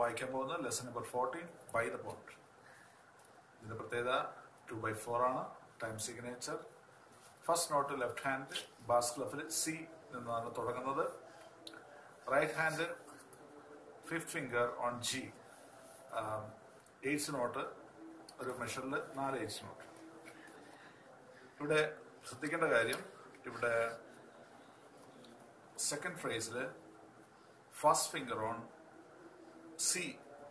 വായിക്കാൻ പോകുന്നത് lesson number fourteen by the point ഇതിന്റെ പ്രത്യേകത ടു ബൈ ഫോർ ആണ് time signature first note left hand bass ക്ലഫിൽ സി നിന്നാണ് തുടങ്ങുന്നത് right hand fifth finger on G eighths note ഒരു മെഷറിൽ നാല് എയ്റ്റ്സ് നോട്ട് ഇവിടെ ശ്രദ്ധിക്കേണ്ട കാര്യം ഇവിടെ സെക്കൻഡ് ഫ്രേസിൽ first finger on C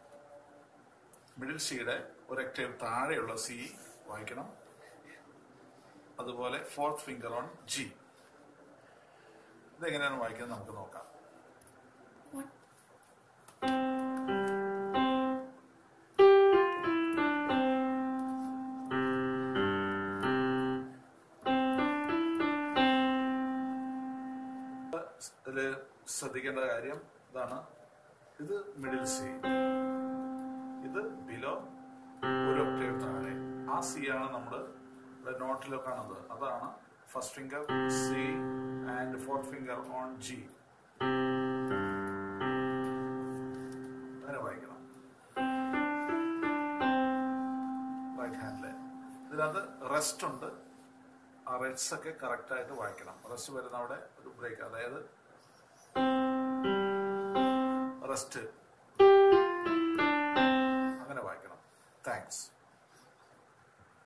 middle സിയുടെ ഒരു ഒക്ടേവ് താഴെയുള്ള സി വായിക്കണം അതുപോലെ ഫോർത്ത് ഫിംഗർ ഓൺ ജി ഇതെങ്ങനെയാണ് വായിക്കുന്നത് നമുക്ക് നോക്കാം ഇതില് ശ്രദ്ധിക്കേണ്ട കാര്യം ഇതാണ് ഇത് മിഡിൽ സി ഇത് ബിലോ ഒരു ഒക്ടേവ് താഴെ ആ സി ആണ് നമ്മൾ ഇവിടെ നോട്ടിൽ കാണുന്നത് അതാണ് first finger C and fourth finger on G അങ്ങനെ വായിക്കണം റൈറ്റ് ഹാൻഡില് ഇതിനകത്ത് റെസ്റ്റ് ഉണ്ട് ആ റെഡ്സ് ഒക്കെ കറക്റ്റ് ആയിട്ട് വായിക്കണം റെസ്റ്റ് വരുന്ന അവിടെ ഒരു ബ്രേക്ക് അതായത് റെസ്റ്റ് അങ്ങനെ വായിക്കണം താങ്ക്സ്